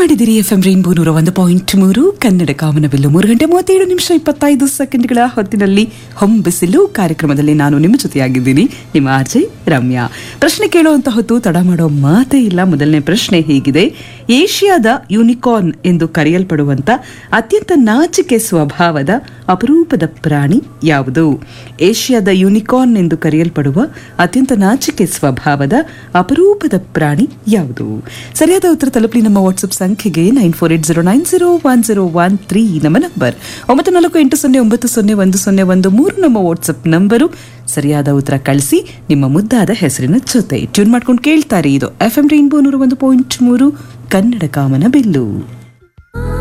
ಮಾಡಿದಿರಿ F M rainbow ನೂರ ಒಂದು ಪಾಯಿಂಟ್ ಮೂರು ಕನ್ನಡ ಕಾಮನಬಿಲ್ಲು ಮೂರು ಗಂಟೆ ಮೂವತ್ತೇಳು ನಿಮಿಷ ಇಪ್ಪತ್ತೈದು ಸೆಕೆಂಡ್ಗಳ ಹೊತ್ತಿನಲ್ಲಿ ಹೊಂಬಿಸಿಲು ಕಾರ್ಯಕ್ರಮದಲ್ಲಿ ನಾನು ನಿಮ್ಮ ಜೊತೆಯಾಗಿದ್ದೀನಿ ನಿಮ್ಮ ಆರ್ಜೆ ರಮ್ಯಾ ಪ್ರಶ್ನೆ ಕೇಳುವಂತ ಹೊತ್ತು ತಡ ಮಾಡೋ ಮಾತೇ ಇಲ್ಲ ಮೊದಲನೇ ಪ್ರಶ್ನೆ ಹೀಗಿದೆ ಏಷ್ಯಾದ ಯೂನಿಕಾರ್ನ್ ಎಂದು ಕರೆಯಲ್ಪಡುವಂತ ಅತ್ಯಂತ ನಾಚಿಕೆ ಸ್ವಭಾವದ ಅಪರೂಪದ ಪ್ರಾಣಿ ಯಾವುದು ಏಷ್ಯಾದ ಯೂನಿಕಾರ್ನ್ ಎಂದು ಕರೆಯಲ್ಪಡುವ ಅತ್ಯಂತ ನಾಚಿಕೆ ಸ್ವಭಾವದ ಅಪರೂಪದ ಪ್ರಾಣಿ ಯಾವುದು ಸರಿಯಾದ ಉತ್ತರ ತಲುಪಲಿ ನಮ್ಮ ವಾಟ್ಸ್ಆಪ್ ಸಂಖ್ಯೆಗೆ nine four eight zero nine zero one zero one three ನಮ್ಮ ನಂಬರ್ ಒಂಬತ್ತು ನಾಲ್ಕು ಎಂಟು ಸೊನ್ನೆ ಒಂಬತ್ತು ಸೊನ್ನೆ ಒಂದು ಸೊನ್ನೆ ಒಂದು ಮೂರು ನಮ್ಮ ವಾಟ್ಸ್ಆಪ್ ನಂಬರು ಸರಿಯಾದ ಉತ್ತರ ಕಳಿಸಿ ನಿಮ್ಮ ಮುದ್ದಾದ ಹೆಸರಿನ ಜೊತೆ ಟ್ಯೂನ್ ಮಾಡ್ಕೊಂಡು ಕೇಳ್ತಾರೆ ಇದು ಎಫ್ ಎಂ ರೈನ್ಬೋ ನೂರ ಒಂದು ಪಾಯಿಂಟ್ ಮೂರು ಕನ್ನಡ ಕಾಮನ ಬಿಲ್ಲು